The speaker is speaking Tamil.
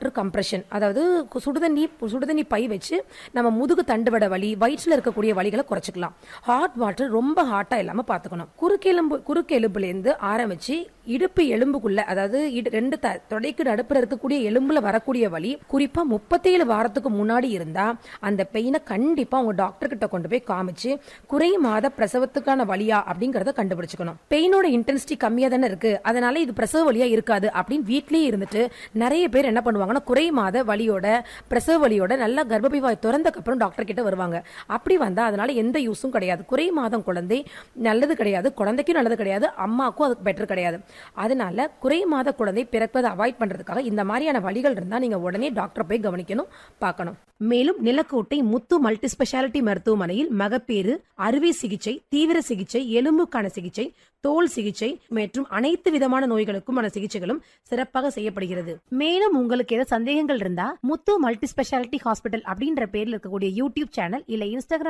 வாட்டர் கம்ப்ரெஷன் அதாவது கு- சுடுதண்ணி சுடுதண்ணி பை வச்சு நம்ம முதுகு தண்டுவட வலி வயிற்றுல இருக்கக்கூடிய வலிகளை குறைச்சிக்கலாம் ஹாட் வாட்டர் ரொம்ப ஹாட்டா இல்லாம பாத்துக்கணும் குறுக்கெலும்பு குறுக்கெலும்புல இருந்து ஆரம்பிச்சு இடுப்பு எலும்புக்குள்ள அதாவது இடு- ரெண்டு த- தொடைக்கு நடுப்புற இருக்கக்கூடிய எலும்புல வரக்கூடிய வலி குறிப்பா முப்பத்தேழு வாரத்துக்கு முன்னாடி இருந்தா அந்த பெயினை கண்டிப்பா உங்க டாக்டர் கிட்ட கொண்டு போய் காமிச்சு குறை மாத பிரசவத்துக்கான வலியா அப்படிங்கறத கண்டுபிடிச்சுக்கணும் பெயினோட இன்டென்சிட்டி கம்மியா தானே இருக்கு அதனால இது பிரசவ வலியா இருக்காது அப்படின்னு வீட்லயே இருந்துட்டு நிறைய பேர் என்ன பண்ணுவாங்கன்னா குறை மாத வலியோட பிரசவ வலியோட நல்லா கர்ப்பப்பை வாய் திறந்தக்கு அப்புறம் டாக்டர் கிட்ட வருவாங்க அப்படி வந்தா அதனால எந்த யூஸும் கிடையாது குறை மாதம் குழந்தை நல்லது கிடையாது குழந்தைக்கும் நல்லது கிடையாது அம்மாக்கும் அதுக்கு பெட்டர் கிடையாது அதனால குறை மாத குழந்தை பிறப்பதை அவாய்ட் பண்றதுக்காக இந்த மாதிரியான வலிகள் இருந்தா நீங்க உடனே டாக்டரை போய் கவனிக்கணும் பார்க்கணும் மேலும் நிலக்கோட்டை முத்து மல்டி ஸ்பெஷாலிட்டி மருத்துவமனையில் மகப்பேறு அறுவை சிகிச்சை தீவிர சிகிச்சை எலும்புக்கான சிகிச்சை தோல் சிகிச்சை மற்றும் அனைத்து விதமான நோய்களுக்குமான சிகிச்சைகளும் சிறப்பாக செய்யப்படுகிறது மேலும் உங்களுக்கு ஏதாவது சந்தேகங்கள் இருந்தா முத்து மல்டி ஸ்பெஷாலிட்டி ஹாஸ்பிட்டல் அப்படின்ற பேர்ல இருக்கக்கூடிய யூடியூப் சேனல் இல்ல இன்ஸ்டாகிராம்